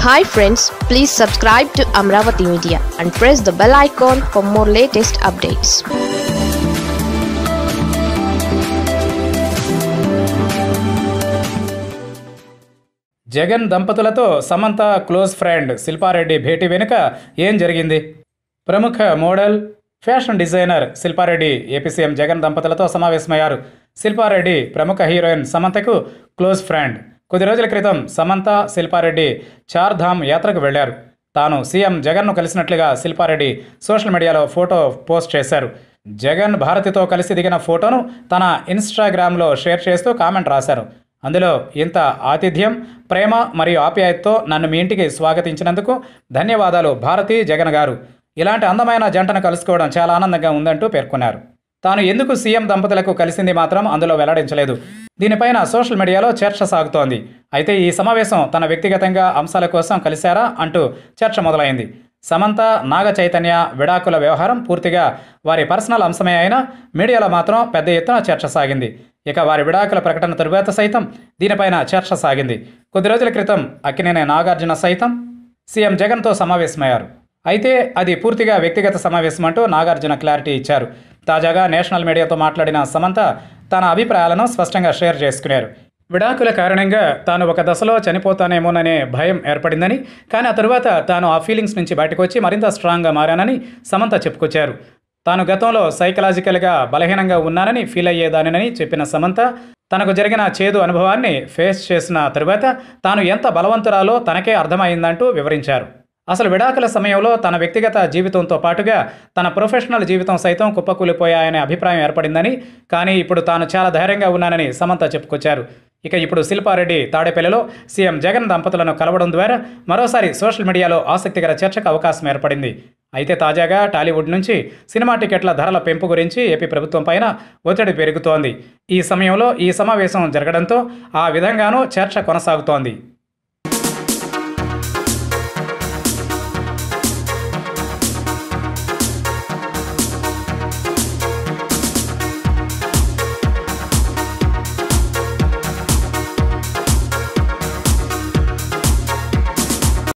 hi friends please subscribe to Amaravati media and press the bell icon for more latest updates Jagan దంపతులతో Samantha close friend Shilpa Reddy భేటీ వెనుక ఏం జరిగింది ప్రముఖ model fashion designer Shilpa Reddy AP CM Jagan దంపతులతో సమావేశమయ్యారు శిల్పారెడ్డి ప్రముఖ హీరోయిన్ సమంతకు క్లోజ్ ఫ్రెండ్ కొద్ది రోజుల క్రితం సమంత శిల్పారెడ్డి చార్ధామ్ యాత్రకు వెళ్లారు తాను సీఎం జగన్ను కలిసినట్లుగా శిల్పారెడ్డి సోషల్ మీడియాలో ఫోటో పోస్ట్ చేశారు జగన్ భారతితో కలిసి దిగిన ఫోటోను తన ఇన్స్టాగ్రామ్లో షేర్ చేస్తూ కామెంట్ రాశారు అందులో ఇంత ఆతిథ్యం ప్రేమ మరియు ఆప్యాయతతో నన్ను మీ ఇంటికి స్వాగతించినందుకు ధన్యవాదాలు భారతి జగన్ గారు ఇలాంటి అందమైన జంటను కలుసుకోవడం చాలా ఆనందంగా ఉందంటూ పేర్కొన్నారు తాను ఎందుకు సీఎం దంపతులకు కలిసింది మాత్రం అందులో వెల్లడించలేదు దీనిపైన సోషల్ మీడియాలో చర్చ సాగుతోంది అయితే ఈ సమావేశం తన వ్యక్తిగతంగా అంశాల కోసం కలిశారా అంటూ చర్చ మొదలైంది సమంత నాగ చైతన్య విడాకుల వ్యవహారం పూర్తిగా వారి పర్సనల్ అంశమే అయినా మీడియాలో మాత్రం పెద్ద ఎత్తున చర్చ సాగింది ఇక వారి విడాకుల ప్రకటన తరువాత సైతం దీనిపైన చర్చ సాగింది కొద్ది రోజుల క్రితం అక్కినేని నాగార్జున సైతం సీఎం జగన్తో సమావేశమయ్యారు అయితే అది పూర్తిగా వ్యక్తిగత సమావేశం అంటూ నాగార్జున క్లారిటీ ఇచ్చారు తాజాగా నేషనల్ మీడియాతో మాట్లాడిన సమంత తన అభిప్రాయాలను స్పష్టంగా షేర్ చేసుకున్నారు విడాకుల కారణంగా తాను ఒక దశలో చనిపోతానేమోననే భయం ఏర్పడిందని కానీ ఆ తరువాత తాను ఆ ఫీలింగ్స్ నుంచి బయటకు వచ్చి మరింత స్ట్రాంగ్గా మారానని సమంత చెప్పుకొచ్చారు తాను గతంలో సైకలాజికల్గా బలహీనంగా ఉన్నానని ఫీల్ అయ్యేదానినని చెప్పిన సమంత తనకు జరిగిన చేదు అనుభవాన్ని ఫేస్ చేసిన తరువాత తాను ఎంత బలవంతురాలో తనకే అర్థమైందంటూ వివరించారు అసలు విడాకుల సమయంలో తన వ్యక్తిగత జీవితంతో పాటుగా తన ప్రొఫెషనల్ జీవితం సైతం కుప్పకూలిపోయాయనే అభిప్రాయం ఏర్పడిందని కానీ ఇప్పుడు తాను చాలా ధైర్యంగా ఉన్నానని సమంత చెప్పుకొచ్చారు ఇక ఇప్పుడు శిల్పారెడ్డి తాడేపల్లిలో సీఎం జగన్ దంపతులను కలవడం ద్వారా మరోసారి సోషల్ మీడియాలో ఆసక్తికర చర్చకు అవకాశం ఏర్పడింది అయితే తాజాగా టాలీవుడ్ నుంచి సినిమా టికెట్ల ధరల పెంపు గురించి ఏపీ ప్రభుత్వం పైన ఒత్తిడి పెరుగుతోంది ఈ సమయంలో ఈ సమావేశం జరగడంతో ఆ విధంగానూ చర్చ కొనసాగుతోంది